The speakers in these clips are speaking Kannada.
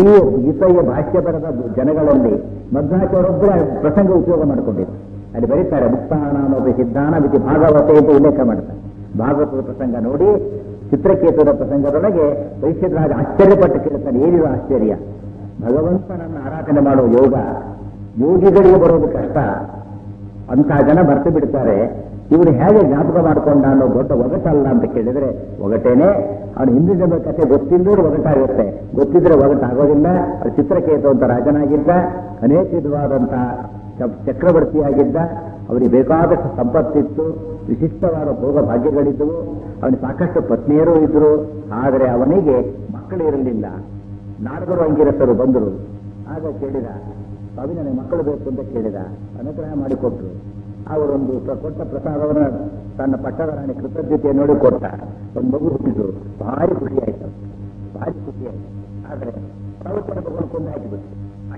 ಈ ಗೀತೆಯ ಭಾಷ್ಯ ಬರೆದ ಜನಗಳಲ್ಲಿ ಮಧ್ವಾಚಾರ್ಯೊಬ್ಬರ ಪ್ರಸಂಗ ಉಪಯೋಗ ಮಾಡಿಕೊಂಡಿದ್ರು ಅಲ್ಲಿ ಬರೀತಾರೆ ಮುಕ್ತಾನಾನೋಪಿ ಸಿದ್ಧಾನ ಮಿತಿ ಭಾಗವತೆ ಅಂತ ಉಲ್ಲೇಖ ಮಾಡ್ತಾರೆ ಭಾಗವತದ ಪ್ರಸಂಗ ನೋಡಿ ಚಿತ್ರಕೇತುರ ಪ್ರಸಂಗದೊಳಗೆ ಪರೀಕ್ಷಿತರಾಜ ಆಶ್ಚರ್ಯಪಟ್ಟು ಕೇಳ್ತಾನೆ ಏನಿದು ಆಶ್ಚರ್ಯ ಭಗವಂತನನ್ನು ಆರಾಧನೆ ಮಾಡುವ ಯೋಗ ಯೋಗಿಗಳಿಗೆ ಬರೋದು ಕಷ್ಟ ಅಂತಹ ಜನ ಬರ್ತು ಬಿಡ್ತಾರೆ ಇವರು ಹೇಗೆ ಜ್ಞಾಪಕ ಮಾಡಿಕೊಂಡ ಅನ್ನೋ ದೊಡ್ಡ ಒಗಟಲ್ಲ ಅಂತ ಕೇಳಿದ್ರೆ ಒಗಟೇನೆ ಅವನು ಹಿಂದಿನ ಜನ್ಮದ ಕಥೆ ಗೊತ್ತಿಲ್ಲರೂ ಒಗಟಾಗುತ್ತೆ ಗೊತ್ತಿದ್ರೆ ಒಗಟಾಗೋದಿಲ್ಲ ಅದು ಚಿತ್ರಕೇತು ಅಂತ ರಾಜನಾಗಿದ್ದ ಅನೇಕ ವಿಧವಾದಂತಹ ಚ- ಚಕ್ರವರ್ತಿಯಾಗಿದ್ದ ಅವರಿಗೆ ಬೇಕಾದಷ್ಟು ಸಂಪತ್ತಿತ್ತು ವಿಶಿಷ್ಟವಾದ ಭೋಗ ಭಾಗ್ಯಗಳಿದ್ದವು ಅವನಿಗೆ ಸಾಕಷ್ಟು ಪತ್ನಿಯರೂ ಇದ್ರು ಆದರೆ ಅವನಿಗೆ ಮಕ್ಕಳು ಇರಲಿಲ್ಲ ನಾರದರು ಅಂಗಿರಸರು ಬಂದರು ಆಗ ಕೇಳಿದ ಸ್ವಾಮಿ ನನಗೆ ಮಕ್ಕಳು ಬೇಕು ಅಂತ ಕೇಳಿದ ಅನುಗ್ರಹ ಮಾಡಿಕೊಟ್ರು ಅವರೊಂದು ಪ್ರ- ಕೊಟ್ಟ ಪ್ರಸಾದವನ್ನು ತನ್ನ ಪಟ್ಟದ ರಾಣಿ ಕೃತಜ್ಞತೆ ನೋಡಿ ಕೊಟ್ಟ ಒಂದು ಮಗು ಹುಟ್ಟಿದ್ರು ಭಾರಿ ಖುಷಿ ಆಯ್ತು ಭಾರಿ ಖುಷಿ ಆಯ್ತು ಆದರೆ ಪ್ರವಚನ ತಗೊಂಡು ಕೊಂದು ಹಾಕಿಬಿಟ್ಟು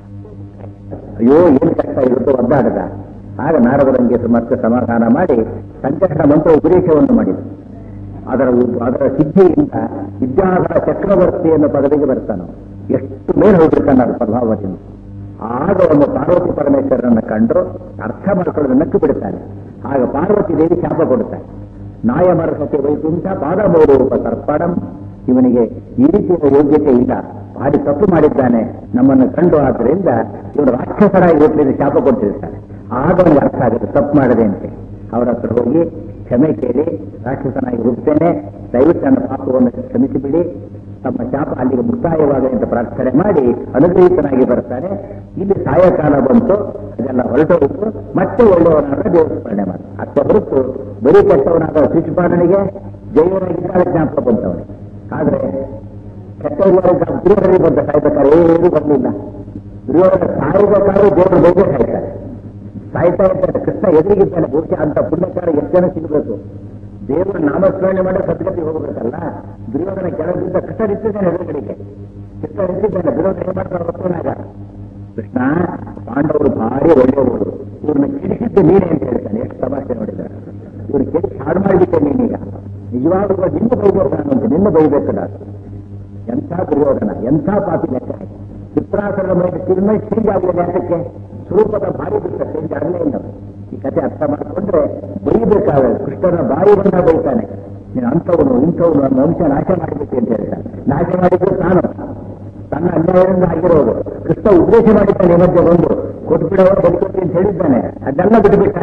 ಅಯ್ಯೋ ಏನು ಕಷ್ಟ ಇರುತ್ತೋ ಒದ್ದಾಡದ ಆಗ ನಾರದರಂಗೆ ಮತ್ತೆ ಸಮಾಧಾನ ಮಾಡಿ ಸಂಕಷ್ಟ ಮಂತ್ರ ಉಪದೇಶವನ್ನು ಮಾಡಿದರು ಅದರ ಉ- ಅದರ ಸಿದ್ಧಿಯಿಂದ ವಿದ್ಯಾಧರ ಚಕ್ರವರ್ತಿ ಎನ್ನುವ ಪದವಿಗೆ ಬರ್ತಾನೆ ಎಷ್ಟು ಮೇಲೆ ಹೋಗಿರ್ತಾನೆ ಅದು ಪ್ರಭಾವದಿಂದ ಆಗ ಒಂದು ಪಾರ್ವತಿ ಪರಮೇಶ್ವರನನ್ನ ಕಂಡು ಅರ್ಥ ಮಾಡ್ಕೊಳ್ಳೋದು ನಕ್ಕು ಬಿಡುತ್ತಾನೆ ಆಗ ಪಾರ್ವತಿ ದೇವಿ ಶಾಪ ಕೊಡುತ್ತಾನೆ ನಾಯ ಮರಸತೆ ವೈಕುಂಠ ಪಾದಮೌರೂಪ ತರ್ಪಣಂ ಇವನಿಗೆ ಈ ರೀತಿಯ ಯೋಗ್ಯತೆ ಇಲ್ಲ ಭಾರಿ ತಪ್ಪು ಮಾಡಿದ್ದಾನೆ ನಮ್ಮನ್ನು ಕಂಡು ಆದ್ದರಿಂದ ಇವನು ರಾಕ್ಷಸರಾಗಿ ಹುಟ್ಟಿದ ಶಾಪ ಕೊಟ್ಟಿರ್ತಾನೆ ಆಗ ಅವನಿಗೆ ಅರ್ಥ ಆಗುತ್ತೆ ತಪ್ಪು ಮಾಡದೆ ಅಂತ ಅವರ ಹತ್ರ ಹೋಗಿ ಕ್ಷಮೆ ಕೇಳಿ ರಾಕ್ಷಸನಾಗಿ ಹುಟ್ಟೇನೆ ದಯವಿಟ್ಟು ನನ್ನ ಪಾಪವನ್ನು ಕ್ಷಮಿಸಿಬಿಡಿ ತಮ್ಮ ಶಾಪ ಅಲ್ಲಿಗೆ ಮುಕ್ತಾಯವಾಗಲಿ ಅಂತ ಪ್ರಾರ್ಥನೆ ಮಾಡಿ ಅನುಗ್ರಹಿತನಾಗಿ ಬರ್ತಾನೆ ಇಲ್ಲಿ ಸಾಯಂಕಾಲ ಬಂತು ಅದೆಲ್ಲ ಹೊರಟೋಗಿತ್ತು ಮತ್ತೆ ಒಳ್ಳೆಯವನಾದ ದೇವಸ್ಮರಣೆ ಮಾಡಿ ಅಷ್ಟ ಹೊರತು ಬರೀ ಕೆಟ್ಟವನಾದ ಶಿಶುಪಾಲನಿಗೆ ಜೈವನಾಗಿದ್ದಾಗ ಜ್ಞಾಪಕ ಬಂತವನಿಗೆ ಆದ್ರೆ ಕೆಟ್ಟವರಿಗೆ ದುರ್ಯೋಧನಿಗೆ ಬಂದ ಸಾಯ್ಬೇಕಾದ್ರೆ ಏನೂ ಬರಲಿಲ್ಲ ದುರ್ಯೋಧನ ಸಾಯಬೇಕಾದ್ರೂ ದೇವರು ಬೇಗ ಸಾಯ್ತಾರೆ ಸಾಯ್ತಾ ಇರ್ತಾರೆ ಕೃಷ್ಣ ಎದುರಿಗಿದ್ದಾನೆ ಬಹುಶಃ ಅಂತ ಪುಣ್ಯಕಾರ ಎಷ್ಟು ಜನ ಸಿಗಬೇಕು ದೇವರ ನಾಮಸ್ಮರಣೆ ಮಾಡಿ ಸದ್ಗತಿ ಹೋಗಬೇಕಲ್ಲ ದುರ್ಯೋಧನ ಕೆಳಗಿದ್ದ ಕೃಷ್ಣ ನಿಂತಿದ್ದಾನೆ ಎದುರುಗಡೆಗೆ ಕೃಷ್ಣ ನಿಂತಿದ್ದಾನೆ ದುರ್ಯೋಧನ ಏನ್ ಮಾಡ್ತಾರೆ ಗೊತ್ತೇನಾಗ ಕೃಷ್ಣ ಪಾಂಡವರು ಭಾರಿ ಒಳ್ಳೆಯವರು ಇವ್ರನ್ನ ಕೆಡಿಸಿದ್ದು ನೀನೇ ಅಂತ ಹೇಳ್ತಾನೆ ಎಷ್ಟು ತಮಾಷೆ ನೋಡಿದ್ದಾರೆ ಇವ್ರು ಕೆಡಿಸಿ ಹಾಳು ಮಾಡಿಬಿಟ್ಟೆ ನೀನೀಗ ನಿಜವಾಗ್ಲೂ ನಿನ್ನ ಬೈಬೇಕು ನಾನು ಅಂತ ನಿನ್ನ ಬೈಬೇಕು ನಾನು ಎಂಥ ದುರ್ಯೋಧನ ಎಂಥ ಪಾಪಿ ಲೆಕ್ಕ ಚಿತ್ರಾಸನ ಮೇಲೆ ತಿರುಮೆ ಚೇಂಜ್ ಆಗಲಿಲ್ಲ ಯಾಕೆ ಸ್ವರೂಪದ ಭಾರಿ ಬಿಟ್ಟ ಚೇಂಜ್ ಆಗಲೇ ಇಲ್ಲ ಈ ಕಥೆ ಅರ್ಥ ಮಾಡಿಕೊಂಡ್ರೆ ಬೈಬೇಕಾದ್ರೆ ಕೃಷ್ಣನ ಬಾಯಿ ಬಂದ ಬೈತಾನೆ ನೀನು ಅಂಥವನು ಇಂಥವನು ನನ್ನ ವಂಶ ನಾಶ ಮಾಡಿಬಿಟ್ಟೆ ಅಂತ ಹೇಳ್ತಾನೆ ನಾಶ ಮಾಡಿದ್ದು ತಾನು ತನ್ನ ಅನ್ಯಾಯದಿಂದ ಆಗಿರೋದು ಕೃಷ್ಣ ಉಪದೇಶ ಮಾಡಿದ್ದಾನೆ ಈ ಮಧ್ಯೆ ಬಂದು ಕೊಟ್ಬಿಡವ ಬದುಕೊಟ್ಟಿ ಅಂತ ಹೇಳಿದ್ದಾನೆ ಅದೆಲ್ಲ ಬಿಟ್ಟುಬಿಟ್ಟ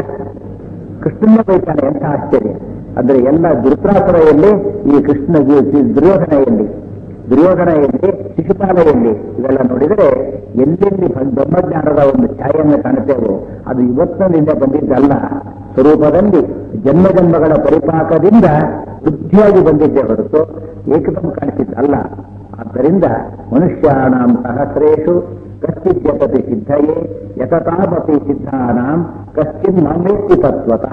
ಕೃಷ್ಣನ ಬೈತಾನೆ ಎಂಥ ಆಶ್ಚರ್ಯ ಅಂದ್ರೆ ಎಲ್ಲ ದುರ್ತಾಸುರ ಎಲ್ಲಿ ಈ ಕೃಷ್ಣ ದುರ್ಯೋಧನ ಎಲ್ಲಿ ದುರ್ಯೋಧನ ಎಲ್ಲಿ ಶಿಶುಪಾಲ ಎಲ್ಲಿ ಇವೆಲ್ಲ ನೋಡಿದರೆ ಎಲ್ಲೆಲ್ಲಿ ಭ- ಬ್ರಹ್ಮಜ್ಞಾನದ ಒಂದು ಛಾಯೆಯನ್ನು ಕಾಣುತ್ತೇವೋ ಅದು ಇವತ್ತಿನಿಂದ ಬಂದಿದ್ದಲ್ಲ ಸ್ವರೂಪದಲ್ಲಿ ಜನ್ಮ ಜನ್ಮಗಳ ಪರಿಪಾಕದಿಂದ ಬುದ್ಧಿಯಾಗಿ ಬಂದಿದ್ದೇ ಹೊರತು ಏಕದಂ ಕಾಣಿಸಿದ್ದಲ್ಲ ಆದ್ದರಿಂದ ಮನುಷ್ಯಾಣಾಂ ಸಹಸ್ರೇಷು ಕಶ್ಚಿತ್ ಜಗತಿ ಸಿದ್ಧಯೇ ಯತತಾಮಪಿ ಸಿದ್ಧಾನಾಂ ಕಶ್ಚಿನ್ ಮಾಮೇತ್ತಿ ತತ್ವತಃ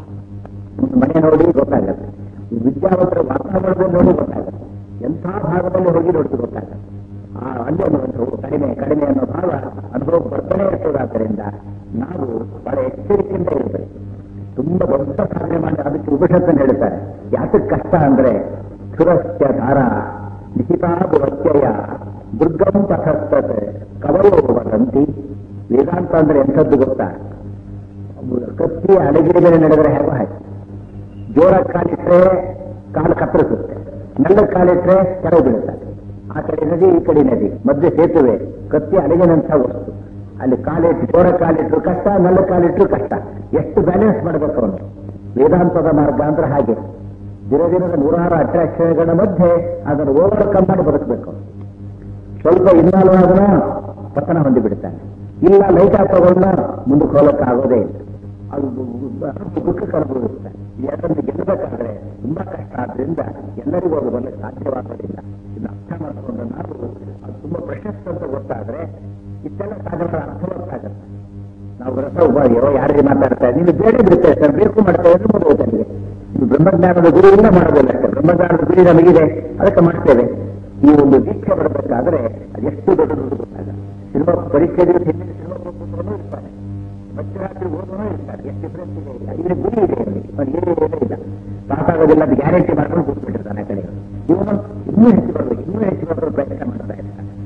ಒಂದು ಮನೆ ನೋಡಿ ಗೊತ್ತಾಗತ್ತೆ ಈ ವಿದ್ಯಾವಂತರ ವಾತಾವರಣದಲ್ಲಿ ನೋಡಿ ಗೊತ್ತಾಗತ್ತೆ ಎಂಥ ಭಾಗದಲ್ಲಿ ಹೋಗಿ ನೋಡಿದ್ರೆ ಗೊತ್ತಾಗತ್ತೆ ಆ ಅಲ್ಲೇ ಒಂದು ಕಡಿಮೆ ಕಡಿಮೆ ಅನ್ನೋ ಭಾವ ಅನುಭವ ಬರ್ತಾನೆ ಇರ್ತದಾದ್ದರಿಂದ ನಾವು ಬಹಳ ಎಚ್ಚರಿಕೆಯಿಂದ ಇರಬೇಕು ತುಂಬಾ ದೊಡ್ಡ ಸಾಧನೆ ಮಾಡಿ ಅದಕ್ಕೆ ಉಪನಿಷತ್ತನ್ನು ಹೇಳ್ತಾರೆ ಯಾತಕ್ಕೆ ಕಷ್ಟ ಅಂದ್ರೆ ಸುರಸ್ಯ ಧಾರ ನಿಹಿತಾಭಿವತ್ಯಯ ದುರ್ಗಂ ಪಥಸ್ತತೆ ಕವಯೋ ವದಂತಿ ವೇದಾಂತ ಅಂದ್ರೆ ಎಂಥದ್ದು ಗೊತ್ತಾ ಕತ್ತಿ ಅಡಗಿರಿ ಮೇಲೆ ನಡೆದರೆ ಹೇಗೋ ಹಾಗೆ ಜೋರಾಗಿ ಕಾಲಿಟ್ರೆ ಕಾಲು ಕತ್ತರಿಸುತ್ತೆ ಮೆಲ್ಲಗೆ ಕಾಲಿಟ್ರೆ ಕೆಳಗೆ ಬೀಳುತ್ತೆ ಆ ಕಡೆ ನದಿ ಈ ಕಡೆ ನದಿ ಮಧ್ಯೆ ಸೇತುವೆ ಕತ್ತಿ ಅಡಗಿನಂಥ ವಸ್ತು ಅಲ್ಲಿ ಕಾಲಿಟ್ಟು ಜೋರ ಕಾಲಿಟ್ರು ಕಷ್ಟ ಮೆಲ್ಲ ಕಾಲಿಟ್ರು ಕಷ್ಟ ಎಷ್ಟು ಬ್ಯಾಲೆನ್ಸ್ ಮಾಡಬೇಕು ಅವನು ವೇದಾಂತದ ಮಾರ್ಗ ಅಂದ್ರೆ ಹಾಗೆ ದಿನ ದಿನದ ನೂರಾರು ಅಟ್ರಾಕ್ಷನ್ಗಳ ಮಧ್ಯೆ ಅದನ್ನು ಓವರ್ಕಮ್ ಮಾಡಿ ಬದುಕಬೇಕು ಅವನು. ಸ್ವಲ್ಪ ಇನ್ವಾಲ್ವ್ ಆದನ ಪತನ ಹೊಂದಿಬಿಡ್ತಾನೆ ಇಲ್ಲ ಲೈಟ್ ಆಫ್ ತಗೊಂಡ ಮುಂದಕ್ಕೆ ಹೋಗಕ್ಕೆ ಆಗೋದೇ ಇಲ್ಲ ಅದು ದುಃಖಕ್ಕೆ ಅನುಭವಿಸುತ್ತೆ ಯಾಕಂದ್ರೆ ಗೆಲ್ಲಬೇಕಾದ್ರೆ ತುಂಬಾ ಕಷ್ಟ ಆದ್ರಿಂದ ಎಲ್ಲರಿಗೂ ಅದು ಬರಲಿಕ್ಕೆ ಸಾಧ್ಯವಾಗೋದಿಲ್ಲ ಇದನ್ನ ಅರ್ಥ ಮಾಡಿಕೊಂಡು ನಾವು ಅದು ತುಂಬಾ ಪ್ರಶಸ್ತ ಅಂತ ಗೊತ್ತಾದ್ರೆ ಇಷ್ಟೆಲ್ಲ ಸಾಧನೆಗಳ ಅರ್ಥ ಗೊತ್ತಾಗತ್ತೆ ನಾವು ರಸ ಉಪಾಧಿಯೋ ಯಾರಿಗೆ ಮಾತಾಡ್ತಾರೆ ನೀವು ಬೇಡ ಬಿಡ್ತೇವೆ ಸರ್ ಬೇಕು ಮಾಡ್ತೇವೆ ಅಂದ್ರೆ ಮುಂದೆ ನೀವು ಬ್ರಹ್ಮಜ್ಞಾನದ ಗುರಿಯಿಂದ ಮಾಡೋದಿಲ್ಲ ಅಷ್ಟೇ ಬ್ರಹ್ಮಜ್ಞಾನದ ಗುರಿ ನಮಗಿದೆ ಅದಕ್ಕೆ ಮಾಡ್ತೇವೆ ಈ ಒಂದು ದೀಕ್ಷೆ ಬರಬೇಕಾದ್ರೆ ಅದೆಷ್ಟು ದೊಡ್ಡದು ಗೊತ್ತಾಗಲ್ಲ ಸಿನಿಮಾ ಪರೀಕ್ಷೆ ದಿವಸ ಹಿಂದಿನ ಸಿನಿಮಾ ಕೂತ್ಕೊಂಡು ಇರ್ತಾರೆ ಮಧ್ಯರಾತ್ರಿ ಓದೋನು ಇರ್ತಾರೆ ಎಷ್ಟು ಡಿಫ್ರೆನ್ಸ್ ಇದೆ ಇಲ್ಲ ಇಲ್ಲಿ ಗುರಿ ಇದೆ ಅವನಿಗೆ ಅವನಿಗೆ ಏನೂ ಇಲ್ಲ ಸಾಕಾಗೋದಿಲ್ಲ ಅದು ಗ್ಯಾರಂಟಿ ಮಾಡ್ಕೊಂಡು ಕೂತ್ಬಿಟ್ಟಿರ್ತಾನೆ ಆ ಕಡೆ ಇವನು ಇನ್ನೂ ಹೆಚ್ಚು ಬರಬೇಕು ಇನ್ನೂ ಹೆಚ್ಚು ಬರಬೇಕು ಪ್ರಯತ್ನ ಮಾಡ್ತಾ ಇರ್ತಾನೆ ಲವ್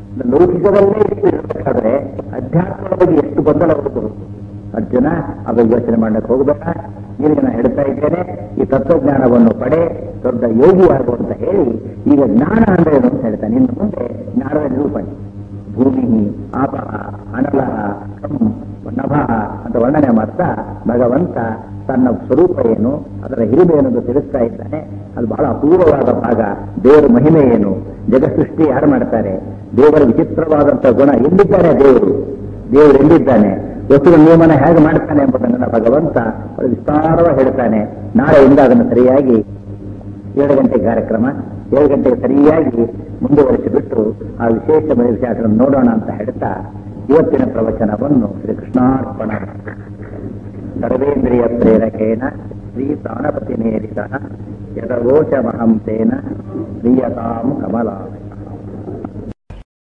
ಲೌಕಿಕದಲ್ಲೇ ಇಷ್ಟು ಇರಬೇಕಾದ್ರೆ ಅಧ್ಯಾತ್ಮದ ಬಗ್ಗೆ ಎಷ್ಟು ಗೊಂದಲ ಬರುತ್ತದೆ ಅರ್ಜುನ ಅದು ಯೋಚನೆ ಮಾಡಕ್ಕೆ ಹೋಗಬೇಡ ನಿನಗೆ ನಾನು ಹೇಳ್ತಾ ಇದ್ದೇನೆ ಈ ತತ್ವಜ್ಞಾನವನ್ನು ಪಡೆ ದೊಡ್ಡ ಯೋಗಿಯಾಗು ಅಂತ ಹೇಳಿ ಈಗ ಜ್ಞಾನ ಅಂದ್ರೆ ಏನು ಅಂತ ಹೇಳ್ತಾನೆ ಇನ್ನು ಮುಂದೆ ಜ್ಞಾನದ ನಿರೂಪಣೆ ಭೂಮಿ ಆಪಹ ಅನಲ ಕಂ ನಭ ಅಂತ ವರ್ಣನೆ ಮಾಡ್ತಾ ಭಗವಂತ ತನ್ನ ಸ್ವರೂಪ ಏನು ಅದರ ಹಿರಿಮೆ ಏನಂತ ತಿಳಿಸ್ತಾ ಇದ್ದಾನೆ ಅದು ಬಹಳ ಅಪೂರ್ವವಾದ ಭಾಗ ದೇವರ ಮಹಿಮೆ ಏನು ಜಗಸೃಷ್ಟಿ ಯಾರು ಮಾಡ್ತಾರೆ ದೇವರ ವಿಚಿತ್ರವಾದಂತಹ ಗುಣ ಎಲ್ಲಿದ್ದಾನೆ ದೇವರು ದೇವರು ಎಲ್ಲಿದ್ದಾನೆ ವಸ್ತುಗಳ ನಿಯಮನ ಹೇಗೆ ಮಾಡ್ತಾನೆ ಎಂಬುದನ್ನು ಭಗವಂತ ಬಹಳ ವಿಸ್ತಾರವಾಗಿ ಹೇಳ್ತಾನೆ ನಾಳೆಯಿಂದ ಅದನ್ನು ಸರಿಯಾಗಿ ಏಳು ಗಂಟೆ ಕಾರ್ಯಕ್ರಮ ಏಳು ಗಂಟೆಗೆ ಸರಿಯಾಗಿ ಮುಂದುವರಿಸಿಬಿಟ್ಟು ಆ ವಿಶೇಷ ವಿಷಯಗಳನ್ನು ನೋಡೋಣ ಅಂತ ಹೇಳ್ತಾ ಇವತ್ತಿನ ಪ್ರವಚನವನ್ನು ಶ್ರೀ ಕೃಷ್ಣಾರ್ಪಣ ಸರ್ವೇಂದ್ರಿಯ ಪ್ರೇರಕೇಣ ಶ್ರೀ ಪ್ರಾಣಪತಿ ನೇರಿತ ಯದವೋಚಮಹಂ ತೇನ ಪ್ರಿಯತಾಂ ಕಮಲಾಯ